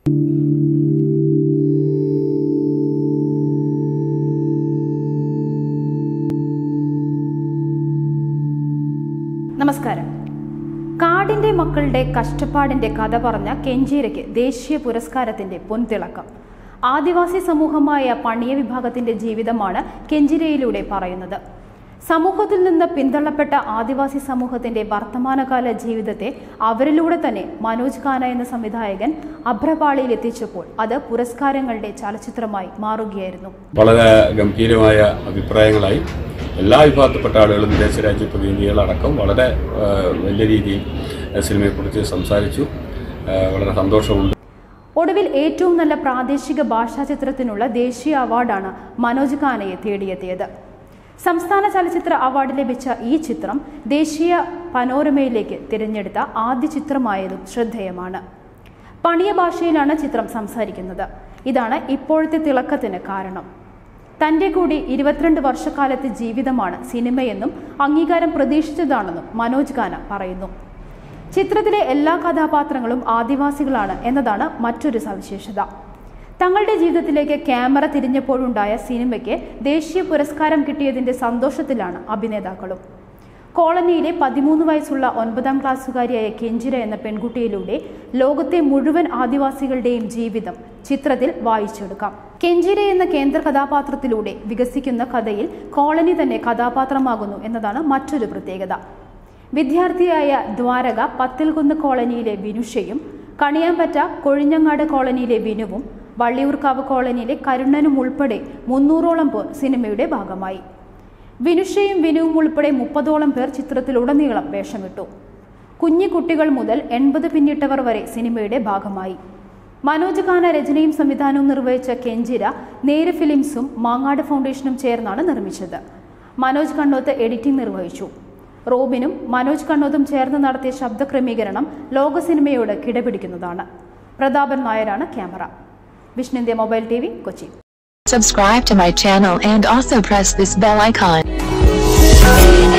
നമസ്കാരം കാടിന്റെ മക്കളുടെ കഷ്ടപ്പാടിന്റെ കഥ പറഞ്ഞ കെഞ്ചീരയ്ക്ക് ദേശീയ പുരസ്കാരത്തിന്റെ പൊൻതിളക്കം ആദിവാസി സമൂഹമായ പണിയ വിഭാഗത്തിന്റെ ജീവിതമാണ് കെഞ്ചിരയിലൂടെ പറയുന്നത് സമൂഹത്തിൽ നിന്ന് പിന്തള്ളപ്പെട്ട ആദിവാസി സമൂഹത്തിന്റെ വർത്തമാനകാല ജീവിതത്തെ അവരിലൂടെ തന്നെ മനോജ് ഖാന എന്ന സംവിധായകൻ അഭ്രപാളിയിൽ എത്തിച്ചപ്പോൾ അത് പുരസ്കാരങ്ങളുടെ ചലച്ചിത്രമായി മാറുകയായിരുന്നു വളരെ ഗംഭീരമായ അഭിപ്രായങ്ങളായി എല്ലാ വിഭാഗത്തിൽപ്പെട്ട ആളുകളും വിദേശ രാജ്യ പ്രതിനിധികളടക്കം വളരെ ആ, വലിയ രീതിയിൽ സിനിമയെക്കുറിച്ച് സംസാരിച്ചു ആ, വളരെ സന്തോഷമുണ്ട് ഒടുവിൽ ഏറ്റവും നല്ല പ്രാദേശിക ഭാഷാ ചിത്രത്തിനുള്ള ദേശീയ അവാർഡാണ് മനോജ് ഖാനയെ തേടിയെത്തിയത് സംസ്ഥാന ചലച്ചിത്ര അവാർഡ് ലഭിച്ച ഈ ചിത്രം ദേശീയ പനോരമയിലേക്ക് തിരഞ്ഞെടുത്ത ആദ്യ ചിത്രമായതും ശ്രദ്ധേയമാണ് പണിയ ഭാഷയിലാണ് ചിത്രം സംസാരിക്കുന്നത് ഇതാണ് ഇപ്പോഴത്തെ തിളക്കത്തിന് കാരണം തന്റെ കൂടി ഇരുപത്തിരണ്ട് വർഷക്കാലത്തെ ജീവിതമാണ് സിനിമയെന്നും അംഗീകാരം പ്രതീക്ഷിച്ചതാണെന്നും മനോജ് ഖാന പറയുന്നു ചിത്രത്തിലെ എല്ലാ കഥാപാത്രങ്ങളും ആദിവാസികളാണ് എന്നതാണ് മറ്റൊരു സവിശേഷത തങ്ങളുടെ ജീവിതത്തിലേക്ക് ക്യാമറ തിരിഞ്ഞപ്പോഴുണ്ടായ സിനിമയ്ക്ക് ദേശീയ പുരസ്കാരം കിട്ടിയതിന്റെ സന്തോഷത്തിലാണ് അഭിനേതാക്കളും കോളനിയിലെ പതിമൂന്ന് വയസ്സുള്ള ഒൻപതാം ക്ലാസ്സുകാരിയായ കെഞ്ചിര എന്ന പെൺകുട്ടിയിലൂടെ ലോകത്തെ മുഴുവൻ ആദിവാസികളുടെയും ജീവിതം ചിത്രത്തിൽ വായിച്ചെടുക്കാം കെഞ്ചിര എന്ന കേന്ദ്ര കഥാപാത്രത്തിലൂടെ വികസിക്കുന്ന കഥയിൽ കോളനി തന്നെ കഥാപാത്രമാകുന്നു എന്നതാണ് മറ്റൊരു പ്രത്യേകത വിദ്യാർത്ഥിയായ ദ്വാരക പത്തിൽകുന്ന് കോളനിയിലെ വിനുഷയും കണിയാമ്പറ്റ കൊഴിഞ്ഞങ്ങാട് കോളനിയിലെ വിനുവും വള്ളിയൂർക്കാവ് കോളനിയിലെ കരുണനും ഉൾപ്പെടെ മുന്നൂറോളം പേർ സിനിമയുടെ ഭാഗമായി വിനുഷയും വിനുവും ഉൾപ്പെടെ മുപ്പതോളം പേർ ചിത്രത്തിലുടനീളം വേഷമിട്ടു കുഞ്ഞു കുട്ടികൾ മുതൽ എൺപത് പിന്നിട്ടവർ വരെ സിനിമയുടെ ഭാഗമായി മനോജ് ഖാന രചനയും സംവിധാനവും നിർവഹിച്ച കെഞ്ചിര നേര് ഫിലിംസും മാങ്ങാട് ഫൗണ്ടേഷനും ചേർന്നാണ് നിർമ്മിച്ചത് മനോജ് കണ്ണോത്ത് എഡിറ്റിംഗ് നിർവഹിച്ചു റോബിനും മനോജ് കണ്ണോത്തും ചേർന്ന് നടത്തിയ ശബ്ദ ക്രമീകരണം ലോക സിനിമയോട് കിടപിടിക്കുന്നതാണ് പ്രതാപൻ നായരാണ് ക്യാമറ വിഷ്ണുന്ത്യ mobile T V Kochi Subscribe to my channel and also press this bell icon.